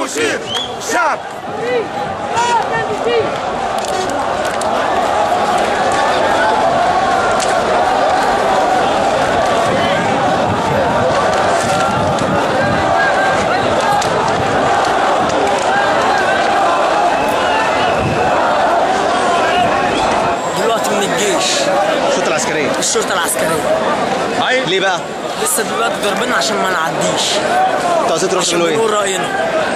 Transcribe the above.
المشير الشعب دلوقتي من الجيش الشرطه العسكريه الشرطه العسكريه ليه بقى؟ لسه دلوقتي ضاربين عشان ما نعديش انتوا عايزين تروحوا عشان تعملوا ايه؟ نقول راينا